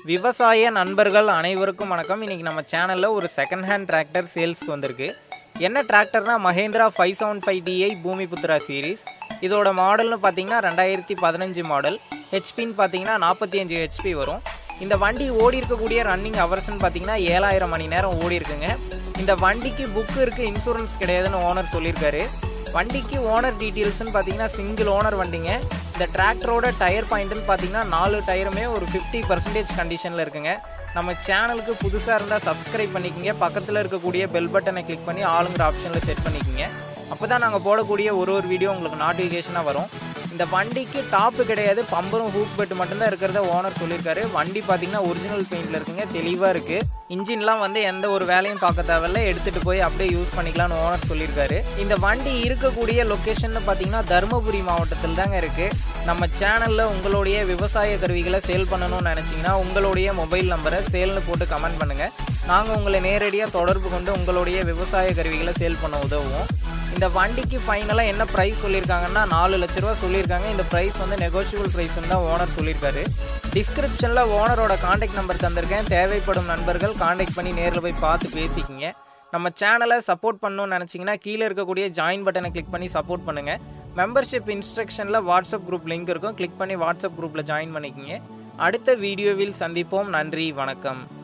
விவசாய நண்பர்கள் அனைவருக்கும் வணக்கம் இன்றைக்கி நம்ம சேனலில் ஒரு செகண்ட் ஹேண்ட் டிராக்டர் சேல்ஸ்க்கு வந்திருக்கு என்ன டிராக்டர்னா Mahindra five seven five DI Bhoomiputra series இதோட மாடல்னு பார்த்தீங்கன்னா ரெண்டாயிரத்தி பதினஞ்சு மாடல் ஹெச்பின்னு பார்த்தீங்கன்னா நாற்பத்தி அஞ்சு ஹெச்பி வரும் இந்த வண்டி ஓடி இருக்கக்கூடிய ரன்னிங் ஹவர்ஸ்னு பார்த்தீங்கன்னா ஏழாயிரம் மணி நேரம் ஓடி இருக்குங்க இந்த வண்டிக்கு புக்கு இருக்குது இன்சூரன்ஸ் கிடையாதுன்னு ஓனர் சொல்லியிருக்காரு வண்டிக்கு ஓனர் டீட்டெயில்ஸ்னு பார்த்தீங்கன்னா சிங்கிள் ஓனர் வண்டிங்க இந்த டிராக்டரோட டயர் பாயிண்ட்னு பார்த்தீங்கன்னா நாலு டயருமே ஒரு ஃபிஃப்டி பர்சன்டேஜ் கண்டிஷனில் இருக்குங்க நம்ம சேனலுக்கு புதுசாக இருந்தால் சப்ஸ்கிரைப் பண்ணிக்கோங்க பக்கத்தில் இருக்கக்கூடிய பெல் பட்டனை கிளிக் பண்ணி ஆளுங்கிற ஆப்ஷனில் செட் பண்ணிக்கோங்க அப்போ தான் நாங்கள் போடக்கூடிய ஒரு ஒரு வீடியோ உங்களுக்கு நோட்டிஃபிகேஷனாக வரும் இந்த வண்டிக்கு டாப்பு கிடையாது பம்பரும் ஹூக் பெட் மட்டும்தான் இருக்கிறத ஓனர் சொல்லியிருக்காரு வண்டி பார்த்தீங்கன்னா ஒரிஜினல் பெயிண்டில் இருக்குங்க தெளிவாக இருக்குது இன்ஜின்லாம் வந்து எந்த ஒரு வேலையும் பார்க்க தேவையில்ல எடுத்துகிட்டு போய் அப்படியே யூஸ் பண்ணிக்கலாம்னு ஓனர் சொல்லியிருக்காரு இந்த வண்டி இருக்கக்கூடிய லொக்கேஷன் பார்த்தீங்கன்னா தருமபுரி மாவட்டத்தில் தாங்க இருக்குது நம்ம சேனலில் உங்களுடைய விவசாய கருவிகளை சேல் பண்ணணும்னு நினச்சிங்கன்னா உங்களுடைய மொபைல் நம்பரை சேல்னு போட்டு கமெண்ட் பண்ணுங்கள் நாங்கள் உங்களை நேரடியாக தொடர்பு கொண்டு உங்களுடைய விவசாய கருவிகளை சேல் பண்ண உதவுவோம் இந்த வண்டிக்கு ஃபைனலாக என்ன ப்ரைஸ் சொல்லியிருக்காங்கன்னா நாலு லட்ச ரூபா சொல்லியிருக்காங்க இந்த ப்ரைஸ் வந்து நெகோஷியபிள் ப்ரைஸ்னு தான் ஓனர் சொல்லியிருக்காரு டிஸ்கிரிப்ஷனில் ஓனரோட காண்டாக்ட் நம்பர் தந்திருக்கேன் தேவைப்படும் நண்பர்கள் காண்டாக்ட் பண்ணி நேரில் போய் பார்த்து பேசிக்கிங்க நம்ம சேனலை சப்போர்ட் பண்ணணும்னு நினச்சிங்கன்னா கீழே இருக்கக்கூடிய ஜாயின் பட்டனை கிளிக் பண்ணி சப்போர்ட் பண்ணுங்கள் மெம்பர்ஷிப் இன்ஸ்ட்ரக்ஷனில் வாட்ஸ்அப் குரூப் லிங்க் இருக்கும் கிளிக் பண்ணி வாட்ஸ்அப் குரூப்பில் ஜாயின் பண்ணிக்கிங்க அடுத்த வீடியோவில் சந்திப்போம் நன்றி வணக்கம்